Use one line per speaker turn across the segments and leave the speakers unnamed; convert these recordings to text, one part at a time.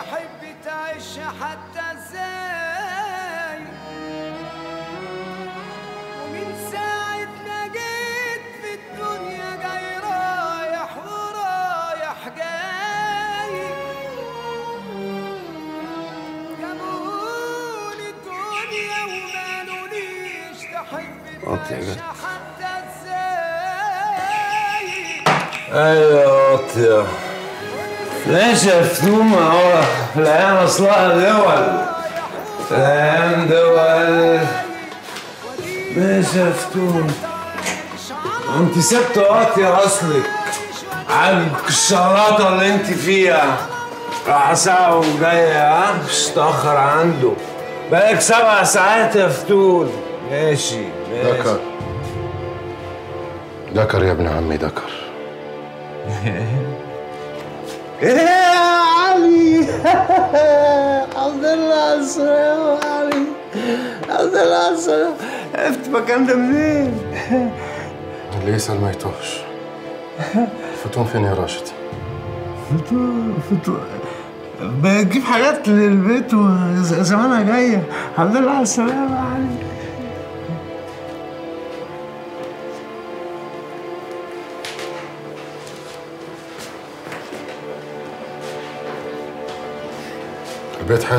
تحب تعيش حتى ازاي ومن ساعة ما جيت في الدنيا جاي رايح ورايح جاي جابوني الدنيا وما قالوليش تحب
واطي يا
تعيش
جد.
حتى ازاي
ايوه واطية ليش يا فتومة هو في الأيام أصلها دول في الأيام دول ليش يا فتومة انت ست واطية أصلك عاجبك الشراطة اللي انت فيها راح ساعة وجاية ها مش تأخر عنده بقالك سبع ساعات يا فتون ماشي ماشي
ذكر ذكر يا ابن عمي ذكر
ايه يا علي الحمد لله على السلامة يا علي الحمد لله على السلامة عرفت المكان ده منين؟
اللي يسأل ما يتوهش فتون فين يا راشد
فطور فطور بجيب حاجات للبيت وزمانها جاية الحمد لله على السلامة يا علي
البيت حلو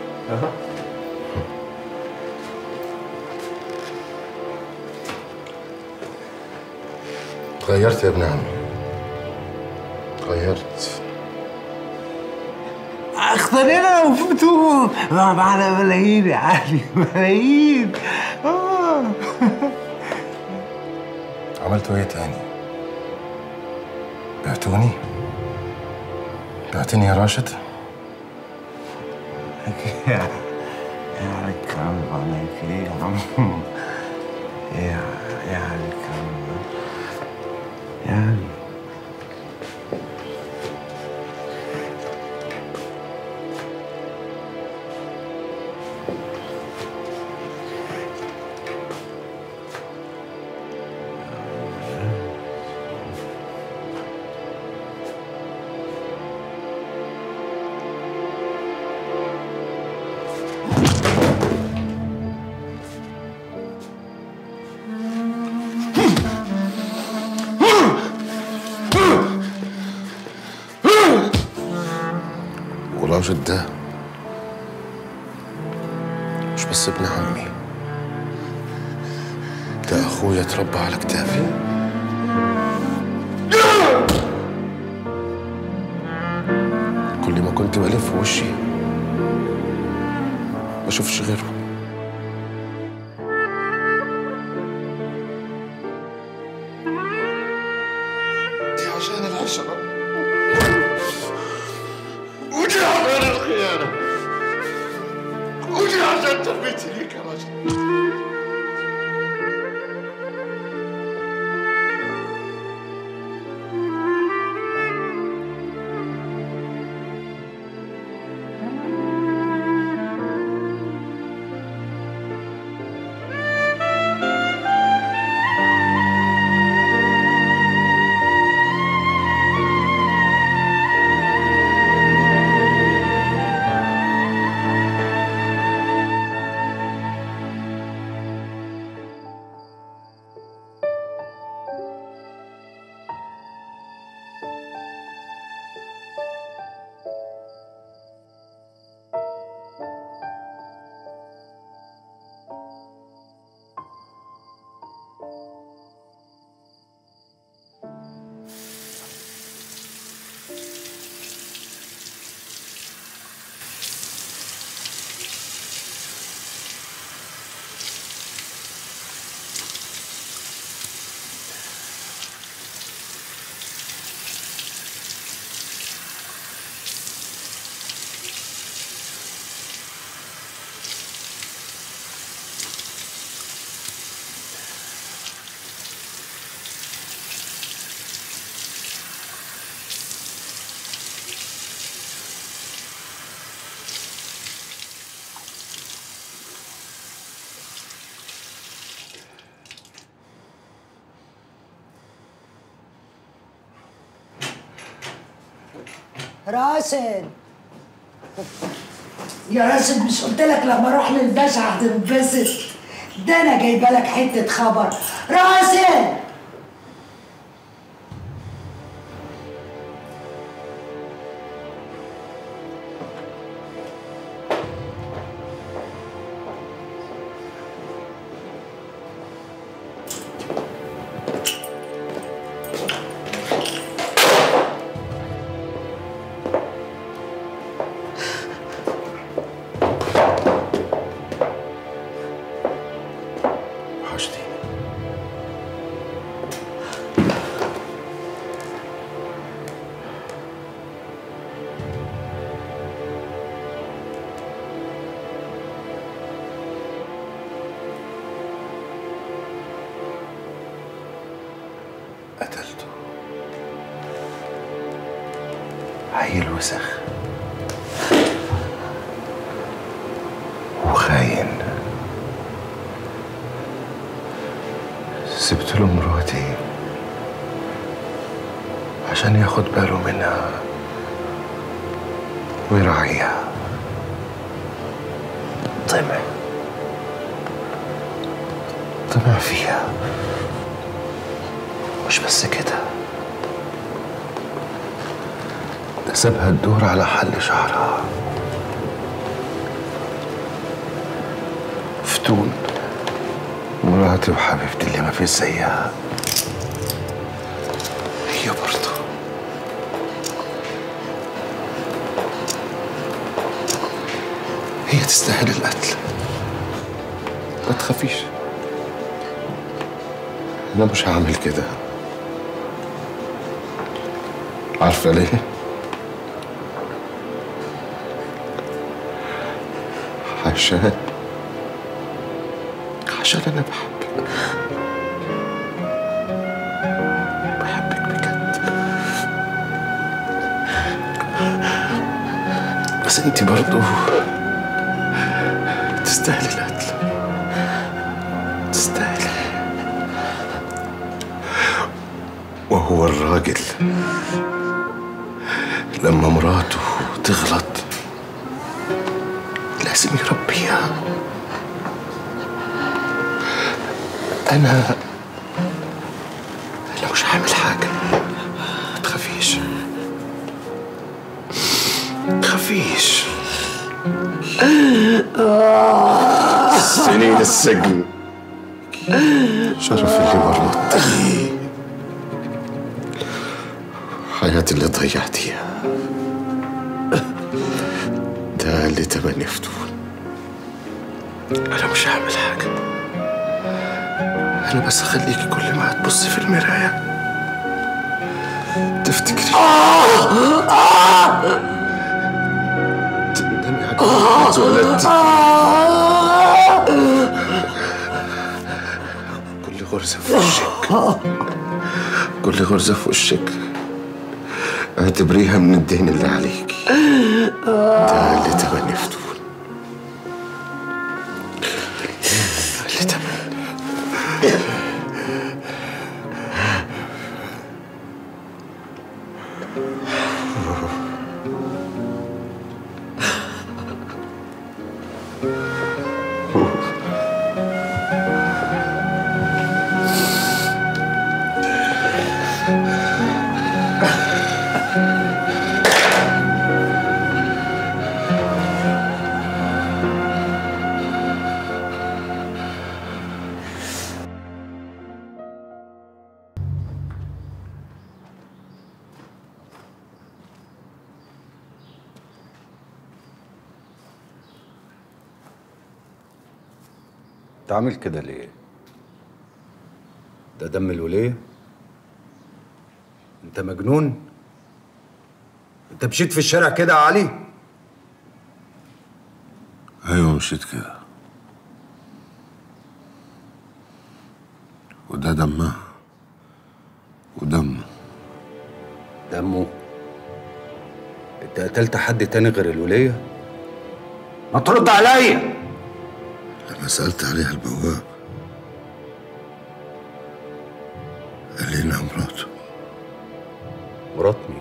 تغيرت يا ابن عمي تغيرت
اختارينا وفتون معنا ملايين يا علي ملايين آه.
عملتوا ايه تاني؟ بعتوني؟ بعتني يا راشد؟
يا يا علي الكرم عليك ايه يا عم يا يا علي الكرم يا علي
وراشد ده مش بس ابن عمي ده اخويا اتربى على كتافي كل ما كنت بلف وشي ما اشوفش غيره دي عشان العشرة ودي عشان الخيانة ودي عشان تربيتي ليك يا رجل
راشد يا راشد مش قلت لك لما اروح للباشا هتنبسط ده انا جايبه لك حته خبر راشد
وحشتيني قتلته عيل وسخ وخاين سبت له مراتي عشان ياخد باله منها ويراعيها طمع طمع فيها مش بس كده ده سابها تدور على حل شعرها فتون مراتي وحبيبتي اللي ما في زيها هي برضه هي تستاهل القتل ما تخافيش انا مش هعمل كده عارفه ليه عشان عشان انا بحبك بحبك بجد بس انت برضو تستاهلي القتل تستاهلي وهو الراجل لما مراته تغلط لازم يربيها أنا أنا مش هعمل حاجة ما تخافيش ما تخافيش سنين السجن شرف اللي مرمطتني حياتي اللي ضيعتيها ده اللي تمني فتون أنا مش هعمل حاجة أنا بس أخليكي كل ما هتبصي في المراية تفتكري تندمي على إنك اتولدتي كل غرزة في وشك كل غرزة في وشك اعتبريها من الدين اللي عليكي ده اللي تمني فتون اللي تمني
انت عامل كده ليه؟ ده دم الولية؟ انت مجنون؟ انت مشيت في الشارع كده يا علي؟
ايوه مشيت كده وده دمها ودمه
دمه انت قتلت حد تاني غير الولية؟ ما ترد عليا
لما سألت عليها البواب قال لي انها مراته
مرات مين؟